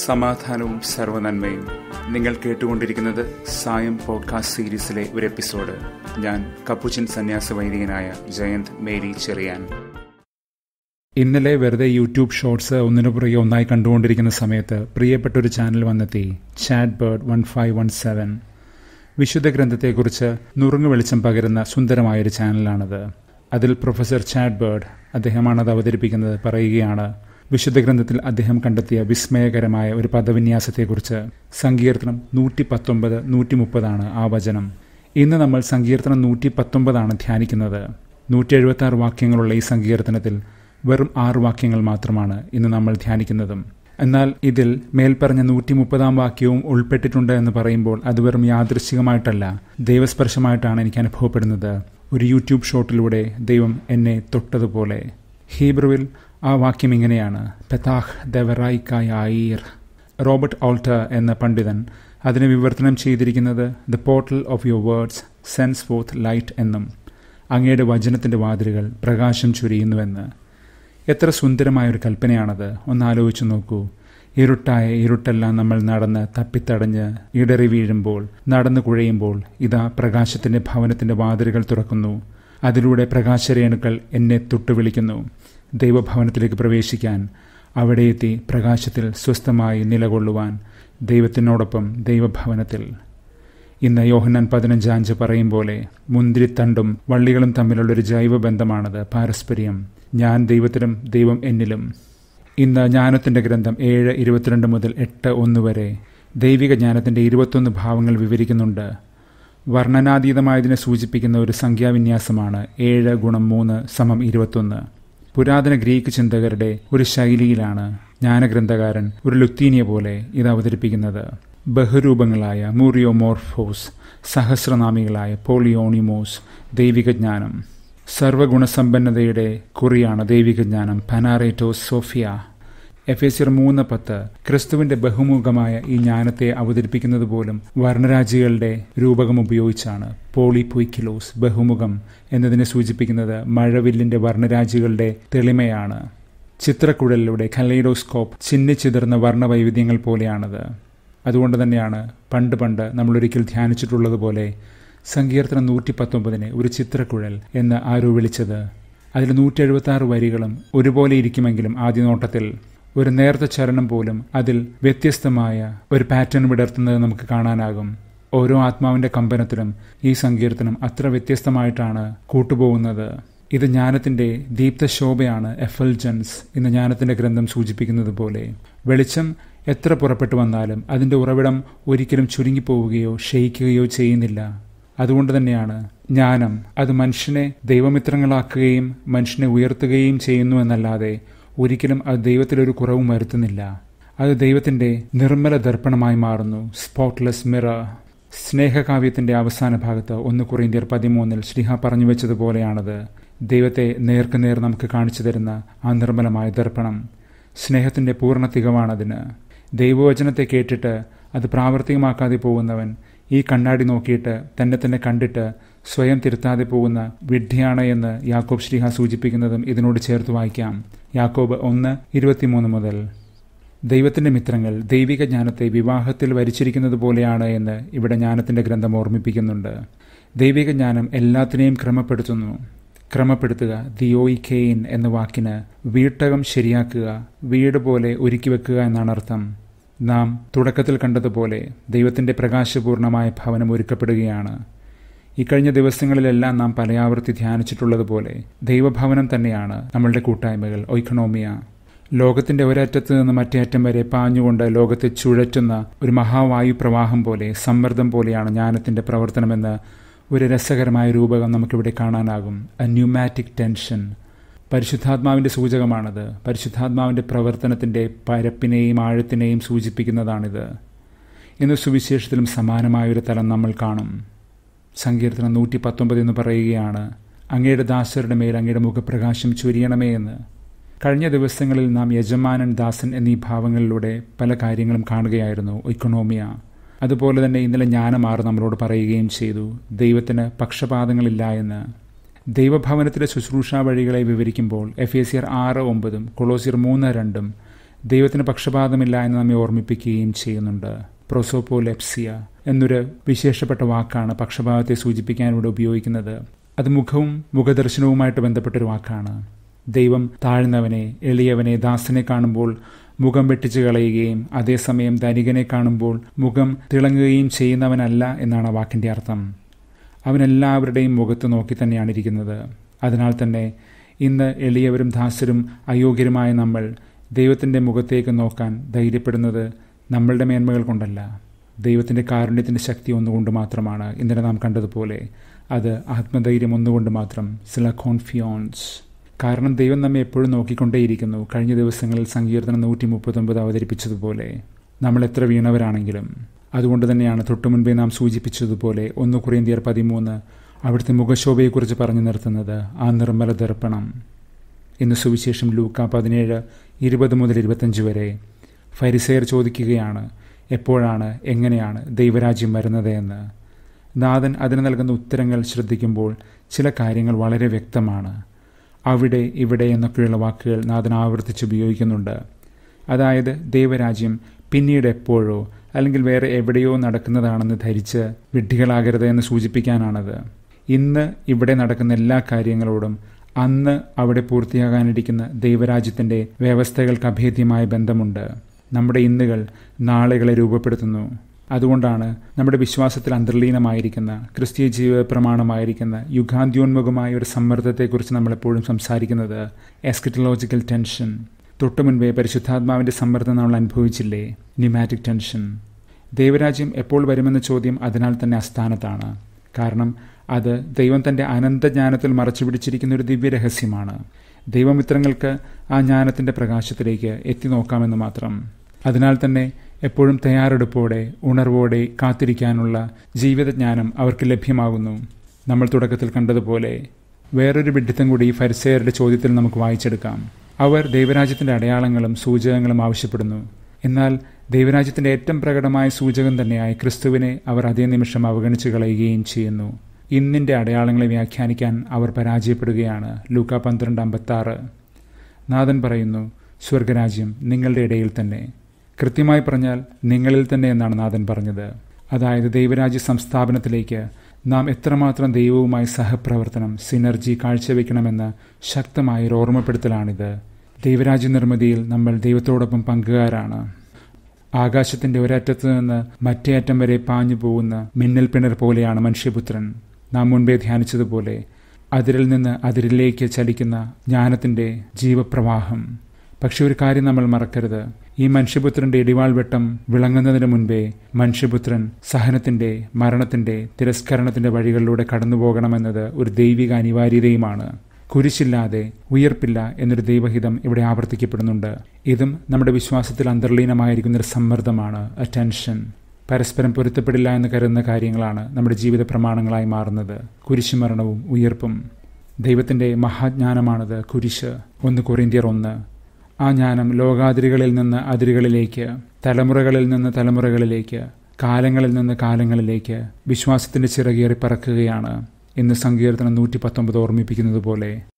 സമാധാനവും സർവനന്മയും നിങ്ങൾ കേട്ടുകൊണ്ടിരിക്കുന്നത് സായം പോഡ്കാസ്റ്റ് സീരീസിലെ ഒരു എപ്പിസോഡ് ഞാൻ കപ്പുച്ചൻ സന്യാസ വൈദികനായ ജയന്ത് മേരി ചെറിയാൻ ഇന്നലെ വെറുതെ യൂട്യൂബ് ഷോർട്സ് ഒന്നിനു പുറകെ ഒന്നായി കണ്ടുകൊണ്ടിരിക്കുന്ന സമയത്ത് പ്രിയപ്പെട്ട ഒരു ചാനൽ വന്നെത്തി chat bird one five one seven വിശുദ്ധ ഗ്രന്ഥത്തെക്കുറിച്ച് നുറുങ്ങു വെളിച്ചം പകരുന്ന സുന്ദരമായൊരു ചാനലാണത് അതിൽ പ്രൊഫസർ ചാറ്റ് ബേർഡ് അദ്ദേഹമാണ് അത് അവതരിപ്പിക്കുന്നത് പറയുകയാണ് വിശുദ്ധ ഗ്രന്ഥത്തിൽ അദ്ദേഹം കണ്ടെത്തിയ വിസ്മയകരമായ ഒരു പദവിന്യാസത്തെക്കുറിച്ച് സങ്കീർത്തനം നൂറ്റി പത്തൊമ്പത് നൂറ്റി മുപ്പതാണ് ആ വചനം ഇന്ന് നമ്മൾ സങ്കീർത്തനം നൂറ്റി പത്തൊമ്പതാണ് ധ്യാനിക്കുന്നത് നൂറ്റി എഴുപത്തി ആറ് വാക്യങ്ങളുള്ള ഈ സങ്കീർത്തനത്തിൽ വെറും ആറ് വാക്യങ്ങൾ മാത്രമാണ് ഇന്ന് നമ്മൾ ധ്യാനിക്കുന്നതും എന്നാൽ ഇതിൽ മേൽപ്പറഞ്ഞ നൂറ്റി മുപ്പതാം വാക്യവും ഉൾപ്പെട്ടിട്ടുണ്ട് എന്ന് പറയുമ്പോൾ അത് വെറും യാദൃശ്ചികമായിട്ടല്ല ദൈവസ്പർശമായിട്ടാണ് എനിക്ക് അനുഭവപ്പെടുന്നത് ഒരു യൂട്യൂബ് ഷോട്ടിലൂടെ ദൈവം എന്നെ തൊട്ടതുപോലെ ഹീബ്രുവിൽ ആ വാക്യം ഇങ്ങനെയാണ് പെതാഹ് ദെവറായിക്കായീർ റോബർട്ട് ഓൾട്ടർ എന്ന പണ്ഡിതൻ അതിനെ വിവർത്തനം ചെയ്തിരിക്കുന്നത് the portal of your words sends forth light എന്നും അങ്ങയുടെ വചനത്തിന്റെ വാതിലുകൾ പ്രകാശം ചൊരിയുന്നുവെന്ന് എത്ര സുന്ദരമായ ഒരു കൽപ്പനയാണത് ഒന്ന് ആലോചിച്ചു നോക്കൂ ഇരുട്ടായ ഇരുട്ടെല്ലാം നമ്മൾ നടന്ന് തപ്പിത്തടഞ്ഞ് ഇടറി വീഴുമ്പോൾ നടന്നു കുഴയുമ്പോൾ ഇതാ പ്രകാശത്തിന്റെ ഭവനത്തിന്റെ വാതിലുകൾ തുറക്കുന്നു അതിലൂടെ പ്രകാശരേണുക്കൾ എന്നെ തൊട്ടുവിളിക്കുന്നു ദൈവഭവനത്തിലേക്ക് പ്രവേശിക്കാൻ അവിടെ എത്തി പ്രകാശത്തിൽ സ്വസ്ഥമായി നിലകൊള്ളുവാൻ ദൈവത്തിനോടൊപ്പം ദൈവഭവനത്തിൽ ഇന്ന് യോഹന്നാൻ പതിനഞ്ചാഞ്ച് പറയും പോലെ മുന്തിരിത്തണ്ടും വള്ളികളും തമ്മിലുള്ളൊരു ജൈവ ബന്ധമാണത് പാരസ്പര്യം ഞാൻ ദൈവത്തിലും ദൈവം എന്നിലും ഇന്ന് ജ്ഞാനത്തിന്റെ ഗ്രന്ഥം ഏഴ് ഇരുപത്തിരണ്ട് മുതൽ എട്ട് ഒന്ന് വരെ ദൈവിക ജ്ഞാനത്തിന്റെ ഇരുപത്തൊന്ന് ഭാവങ്ങൾ വിവരിക്കുന്നുണ്ട് വർണ്ണനാതീതമായതിനെ സൂചിപ്പിക്കുന്ന ഒരു സംഖ്യാവിന്യാസമാണ് ഏഴ് ഗുണം മൂന്ന് സമം ഇരുപത്തൊന്ന് പുരാതന ഗ്രീക്ക് ചിന്തകരുടെ ഒരു ശൈലിയിലാണ് ജ്ഞാനഗ്രന്ഥകാരൻ ഒരു ലുത്തീനിയ പോലെ ഇത് അവതരിപ്പിക്കുന്നത് ബഹുരൂപങ്ങളായ മൂറിയോമോർഫോസ് സഹസ്രനാമികളായ പോളിയോണിമോസ് ദൈവിക ജ്ഞാനം സർവഗുണസമ്പന്നതയുടെ കുറിയാണ് ദൈവിക ജ്ഞാനം പനാറേറ്റോസ് സോഫിയ എഫ് എസിർ മൂന്ന് പത്ത് ക്രിസ്തുവിന്റെ ബഹുമുഖമായ ഈ ജ്ഞാനത്തെ അവതരിപ്പിക്കുന്നത് പോലും വർണ്ണരാജികളുടെ രൂപകം ഉപയോഗിച്ചാണ് പോളിപൊയ്ക്കിലോസ് ബഹുമുഖം എന്നതിനെ സൂചിപ്പിക്കുന്നത് മഴവില്ലിന്റെ വർണ്ണരാജികളുടെ തെളിമയാണ് ചിത്രക്കുഴലിലൂടെ കലൈഡോസ്കോപ്പ് ചിന്നിച്ചിതർന്ന വർണ്ണവൈവിധ്യങ്ങൾ പോലെയാണത് അതുകൊണ്ട് തന്നെയാണ് പണ്ട് പണ്ട് നമ്മൾ ഒരിക്കൽ ധ്യാനിച്ചിട്ടുള്ളതുപോലെ സങ്കീർത്തനം നൂറ്റി പത്തൊമ്പതിനെ ഒരു ചിത്രക്കുഴൽ എന്ന് ആരോ വിളിച്ചത് അതിൽ നൂറ്റി എഴുപത്തി ആറ് വരികളും ഒരുപോലെ ഇരിക്കുമെങ്കിലും ആദ്യ നോട്ടത്തിൽ ഒരു നേർത്ത ചരണം പോലും അതിൽ വ്യത്യസ്തമായ ഒരു പാറ്റേൺ വിടർത്തുന്നത് നമുക്ക് കാണാനാകും ഓരോ ആത്മാവിന്റെ കമ്പനത്തിലും ഈ സങ്കീർത്തനം അത്ര വ്യത്യസ്തമായിട്ടാണ് കൂട്ടുപോകുന്നത് ഇത് ജ്ഞാനത്തിന്റെ ദീപ്തശോഭയാണ് എഫൽജൻസ് ഇന്ന് ജ്ഞാനത്തിന്റെ ഗ്രന്ഥം സൂചിപ്പിക്കുന്നത് പോലെ വെളിച്ചം എത്ര പുറപ്പെട്ടു വന്നാലും അതിന്റെ ഉറവിടം ഒരിക്കലും ചുരുങ്ങിപ്പോവുകയോ ക്ഷയിക്കുകയോ ചെയ്യുന്നില്ല അതുകൊണ്ട് തന്നെയാണ് ജ്ഞാനം അത് മനുഷ്യനെ ദൈവമിത്രങ്ങളാക്കുകയും മനുഷ്യനെ ഉയർത്തുകയും ചെയ്യുന്നു എന്നല്ലാതെ ഒരിക്കലും അത് ദൈവത്തിലൊരു കുറവും വരുത്തുന്നില്ല അത് ദൈവത്തിന്റെ നിർമ്മല ദർപ്പണമായി മാറുന്നു സ്പോട്ട്ലെസ് മിറർ സ്നേഹകാവ്യത്തിന്റെ അവസാന ഭാഗത്ത് ഒന്ന് കുറേന്ത്യർ പതിമൂന്നിൽ ശ്രീഹ പറഞ്ഞു വെച്ചതുപോലെയാണത് ദൈവത്തെ നേർക്കുനേർ നമുക്ക് കാണിച്ചു തരുന്ന ആ നിർമ്മലമായ ദർപ്പണം സ്നേഹത്തിന്റെ പൂർണ്ണ തികവാണതിന് ദൈവവചനത്തെ കേട്ടിട്ട് അത് പ്രാവർത്തികമാക്കാതെ പോകുന്നവൻ ഈ കണ്ണാടി നോക്കിയിട്ട് തന്നെ തന്നെ കണ്ടിട്ട് സ്വയം തിരുത്താതെ പോകുന്ന വിഡ്ഢിയാണ് എന്ന് യാക്കോബ് ശ്രീഹ സൂചിപ്പിക്കുന്നതും ഇതിനോട് ചേർത്ത് വായിക്കാം യാക്കോബ് ഒന്ന് ഇരുപത്തിമൂന്ന് മുതൽ ദൈവത്തിന്റെ മിത്രങ്ങൾ ദൈവിക ജ്ഞാനത്തെ വിവാഹത്തിൽ വരിച്ചിരിക്കുന്നത് പോലെയാണ് എന്ന് ഇവിടെ ജ്ഞാനത്തിന്റെ ഗ്രന്ഥം ഓർമ്മിപ്പിക്കുന്നുണ്ട് ദൈവിക ജ്ഞാനം എല്ലാത്തിനെയും ക്രമപ്പെടുത്തുന്നു ക്രമപ്പെടുത്തുക ദിയോയി കെയിൻ എന്ന വാക്കിന് വീട്ടകം ശരിയാക്കുക വീട് പോലെ ഒരുക്കി വെക്കുക എന്നാണ് അർത്ഥം നാം തുടക്കത്തിൽ കണ്ടതുപോലെ ദൈവത്തിന്റെ പ്രകാശപൂർണമായ ഭവനം ഒരുക്കപ്പെടുകയാണ് ഇക്കഴിഞ്ഞ ദിവസങ്ങളിലെല്ലാം നാം പലയാവർത്തി ധ്യാനിച്ചിട്ടുള്ളതുപോലെ ദൈവഭവനം തന്നെയാണ് നമ്മളുടെ കൂട്ടായ്മകൾ ഒയ്ക്കണോമിയ ലോകത്തിന്റെ ഒരറ്റത്ത് നിന്ന് മറ്റേ അറ്റം വരെ പാഞ്ഞുകൊണ്ട് ലോകത്തെ ചുഴറ്റുന്ന ഒരു മഹാവായു പ്രവാഹം പോലെ സമ്മർദ്ദം പോലെയാണ് ജ്ഞാനത്തിന്റെ പ്രവർത്തനമെന്ന് ഒരു രസകരമായ രൂപകം നമുക്കിവിടെ കാണാനാകും എ ന്യൂമാറ്റിക് ടെൻഷൻ പരിശുദ്ധാത്മാവിന്റെ സൂചകമാണത് പരിശുദ്ധാത്മാവിന്റെ പ്രവർത്തനത്തിന്റെ പരപ്പിനെയും ആഴത്തിനെയും സൂചിപ്പിക്കുന്നതാണിത് ഇന്ന് സുവിശേഷത്തിലും സമാനമായ ഒരു തലം നമ്മൾ കാണും സങ്കീർത്തനം നൂറ്റി പത്തൊമ്പത് എന്ന് പറയുകയാണ് അങ്ങയുടെ ദാസരുടെ മേൽ അങ്ങയുടെ മുഖപ്രകാശം ചൊരിയണമേ എന്ന് കഴിഞ്ഞ ദിവസങ്ങളിൽ നാം യജമാനൻ ദാസൻ എന്നീ ഭാവങ്ങളിലൂടെ പല കാര്യങ്ങളും കാണുകയായിരുന്നു ഇക്കണോമിയ അതുപോലെ തന്നെ ഇന്നലെ ജ്ഞാനമാർ നമ്മളോട് പറയുകയും ചെയ്തു ദൈവത്തിന് പക്ഷപാതങ്ങളില്ല എന്ന് ദൈവഭവനത്തിലെ ശുശ്രൂഷാ വഴികളെ വിവരിക്കുമ്പോൾ എഫ് എ സിയർ ആറ് ഒമ്പതും കൊളോസിയർ മൂന്ന് രണ്ടും ദൈവത്തിന് പക്ഷപാതമില്ല എന്ന് നമ്മെ ഓർമ്മിപ്പിക്കുകയും ചെയ്യുന്നുണ്ട് പ്രൊസോപ്പോലെപ്സിയ എന്നൊരു വിശേഷപ്പെട്ട വാക്കാണ് പക്ഷപാതത്തെ സൂചിപ്പിക്കാൻ ഇവിടെ ഉപയോഗിക്കുന്നത് അത് മുഖവും മുഖദർശനവുമായിട്ട് ബന്ധപ്പെട്ടൊരു വാക്കാണ് ദൈവം താഴ്ന്നവനെ എളിയവനെ ദാസനെ കാണുമ്പോൾ മുഖം വെട്ടിച്ചു കളയുകയും അതേസമയം ധനികനെ കാണുമ്പോൾ മുഖം തിളങ്ങുകയും ചെയ്യുന്നവനല്ല എന്നാണ് ആ വാക്കിന്റെ അർത്ഥം അവൻ എല്ലാവരുടെയും മുഖത്ത് നോക്കി തന്നെയാണ് ഇരിക്കുന്നത് അതിനാൽ തന്നെ ഇന്ന് എളിയവരും ദാസരും അയോഗ്യരുമായ നമ്മൾ ദൈവത്തിൻ്റെ മുഖത്തേക്ക് നോക്കാൻ ധൈര്യപ്പെടുന്നത് നമ്മളുടെ മേന്മകൾ കൊണ്ടല്ല ദൈവത്തിൻ്റെ കാരുണ്യത്തിൻ്റെ ശക്തി ഒന്നുകൊണ്ട് മാത്രമാണ് ഇന്നലെ നാം കണ്ടതുപോലെ അത് ആത്മധൈര്യം ഒന്നുകൊണ്ട് മാത്രം സില കോൺഫിയോൺസ് കാരണം ദൈവം നമ്മെ എപ്പോഴും നോക്കിക്കൊണ്ടേയിരിക്കുന്നു കഴിഞ്ഞ ദിവസങ്ങളിൽ സങ്കീർത്തനം നൂറ്റി മുപ്പത്തൊമ്പത് അവതരിപ്പിച്ചതുപോലെ നമ്മൾ എത്ര വീണവരാണെങ്കിലും അതുകൊണ്ട് തന്നെയാണ് തൊട്ടു മുൻപേ നാം സൂചിപ്പിച്ചതുപോലെ ഒന്ന് കുറേന്ത്യർ പതിമൂന്ന് അവിടുത്തെ മുഖശോഭയെക്കുറിച്ച് പറഞ്ഞു നിർത്തുന്നത് ആ നിർമ്മല ദർപ്പണം ഇന്ന് സുവിശേഷം ലൂക്ക പതിനേഴ് ഇരുപത് മുതൽ ഇരുപത്തഞ്ച് വരെ ഫരിസെയർ ചോദിക്കുകയാണ് എപ്പോഴാണ് എങ്ങനെയാണ് ദൈവരാജ്യം വരുന്നത് എന്ന് നാഥൻ അതിന് നൽകുന്ന ഉത്തരങ്ങൾ ശ്രദ്ധിക്കുമ്പോൾ ചില കാര്യങ്ങൾ വളരെ വ്യക്തമാണ് അവിടെ ഇവിടെ എന്നൊക്കെയുള്ള വാക്കുകൾ നാഥൻ ആവർത്തിച്ച് ഉപയോഗിക്കുന്നുണ്ട് അതായത് ദൈവരാജ്യം പിന്നീട് എപ്പോഴോ അല്ലെങ്കിൽ വേറെ എവിടെയോ നടക്കുന്നതാണെന്ന് ധരിച്ച് വിഡ്ഢികളാകരുത് എന്ന് സൂചിപ്പിക്കാനാണത് ഇന്ന് ഇവിടെ നടക്കുന്ന എല്ലാ കാര്യങ്ങളോടും അന്ന് അവിടെ പൂർത്തിയാകാനിരിക്കുന്ന ദൈവരാജ്യത്തിന്റെ വ്യവസ്ഥകൾക്ക് അഭേദ്യമായ ബന്ധമുണ്ട് നമ്മുടെ ഇന്നുകൾ നാളെകളെ രൂപപ്പെടുത്തുന്നു അതുകൊണ്ടാണ് നമ്മുടെ വിശ്വാസത്തിൽ അന്തർലീനമായിരിക്കുന്ന ക്രിസ്തീയ ജീവിത പ്രമാണമായിരിക്കുന്ന യുഗാന്ത്യോന്മുഖമായ ഒരു സമ്മർദ്ദത്തെക്കുറിച്ച് നമ്മളെപ്പോഴും സംസാരിക്കുന്നത് എസ്കറ്റലോജിക്കൽ ടെൻഷൻ തൊട്ടു മുൻപേ പരിശുദ്ധാത്മാവിന്റെ സമ്മർദ്ദം നമ്മൾ അനുഭവിച്ചില്ലേ ന്യൂമാറ്റിക് ടെൻഷൻ ദൈവരാജ്യം എപ്പോൾ വരുമെന്ന ചോദ്യം അതിനാൽ തന്നെ അസ്ഥാനത്താണ് കാരണം അത് ദൈവം തന്റെ അനന്തജ്ഞാനത്തിൽ മറച്ചു പിടിച്ചിരിക്കുന്ന ഒരു ദിവ്യരഹസ്യമാണ് ദൈവമിത്രങ്ങൾക്ക് ആ ജ്ഞാനത്തിന്റെ പ്രകാശത്തിലേക്ക് എത്തി നോക്കാമെന്ന് മാത്രം അതിനാൽ തന്നെ എപ്പോഴും തയ്യാറെടുപ്പോടെ ഉണർവോടെ കാത്തിരിക്കാനുള്ള ജീവിതജ്ഞാനം അവർക്ക് ലഭ്യമാകുന്നു നമ്മൾ തുടക്കത്തിൽ കണ്ടതുപോലെ വേറൊരു വിഡിത്തം കൂടി ഈ ഫരിസേയരുടെ ചോദ്യത്തിൽ നമുക്ക് വായിച്ചെടുക്കാം അവർ ദൈവരാജ്യത്തിന്റെ അടയാളങ്ങളും സൂചകങ്ങളും ആവശ്യപ്പെടുന്നു എന്നാൽ ദൈവരാജ്യത്തിന്റെ ഏറ്റവും പ്രകടമായ സൂചകം തന്നെയായ ക്രിസ്തുവിനെ അവർ അതേ നിമിഷം അവഗണിച്ചു കളയുകയും ചെയ്യുന്നു ഇന്നിന്റെ അടയാളങ്ങളെ വ്യാഖ്യാനിക്കാൻ അവർ പരാജയപ്പെടുകയാണ് ലൂക്ക പന്ത്രണ്ട് അമ്പത്താറ് നാഥൻ പറയുന്നു സ്വർഗരാജ്യം നിങ്ങളുടെ ഇടയിൽ തന്നെ കൃത്യമായി പറഞ്ഞാൽ നിങ്ങളിൽ തന്നെ എന്നാണ് നാഥൻ പറഞ്ഞത് അതായത് ദൈവരാജ്യ സംസ്ഥാപനത്തിലേക്ക് നാം എത്രമാത്രം ദൈവവുമായി സഹപ്രവർത്തനം സിനർജി കാഴ്ചവെക്കണമെന്ന ശക്തമായ ഒരു ഓർമ്മപ്പെടുത്തലാണിത് ദൈവരാജ്യ നിർമ്മിതിയിൽ നമ്മൾ ദൈവത്തോടൊപ്പം പങ്കുകാരാണ് ആകാശത്തിന്റെ ഒരറ്റത്തു നിന്ന് മറ്റേ അറ്റം വരെ പാഞ്ഞു പോകുന്ന മിന്നൽ പിണർ പോലെയാണ് മനുഷ്യപുത്രൻ നാം മുൻപേ ധ്യാനിച്ചതുപോലെ അതിരിൽ നിന്ന് അതിരിലേക്ക് ചലിക്കുന്ന ജ്ഞാനത്തിന്റെ ജീവപ്രവാഹം പക്ഷെ ഒരു കാര്യം നമ്മൾ മറക്കരുത് ഈ മനുഷ്യപുത്രന്റെ ഇടിവാൾ വെട്ടം വിളങ്ങുന്നതിന് മുൻപേ മനുഷ്യപുത്രൻ സഹനത്തിന്റെ മരണത്തിന്റെ തിരസ്കരണത്തിന്റെ വഴികളിലൂടെ കടന്നു പോകണമെന്നത് ഒരു ദൈവിക അനിവാര്യതയുമാണ് കുരിശില്ലാതെ ഉയർപ്പില്ല എന്നൊരു ദൈവഹിതം ഇവിടെ ആവർത്തിക്കപ്പെടുന്നുണ്ട് ഇതും നമ്മുടെ വിശ്വാസത്തിൽ അന്തർലീനമായിരിക്കുന്ന ഒരു സമ്മർദ്ദമാണ് അറ്റൻഷൻ പരസ്പരം പൊരുത്തപ്പെടില്ല എന്ന് കരുതുന്ന കാര്യങ്ങളാണ് നമ്മുടെ ജീവിത പ്രമാണങ്ങളായി മാറുന്നത് കുരിശുമരണവും ഉയർപ്പും ദൈവത്തിന്റെ മഹാജ്ഞാനമാണത് കുരിശ് ഒന്ന് കൊറിന്ത്യർ ഒന്ന് ആ ജ്ഞാനം ലോകാതിരികളിൽ നിന്ന് അതിരുകളിലേക്ക് തലമുറകളിൽ നിന്ന് തലമുറകളിലേക്ക് കാലങ്ങളിൽ നിന്ന് കാലങ്ങളിലേക്ക് വിശ്വാസത്തിന്റെ ചിറകേറി പറക്കുകയാണ് ഇന്ന് സങ്കീർത്തനം നൂറ്റി പത്തൊമ്പത് ഓർമ്മിപ്പിക്കുന്നത് പോലെ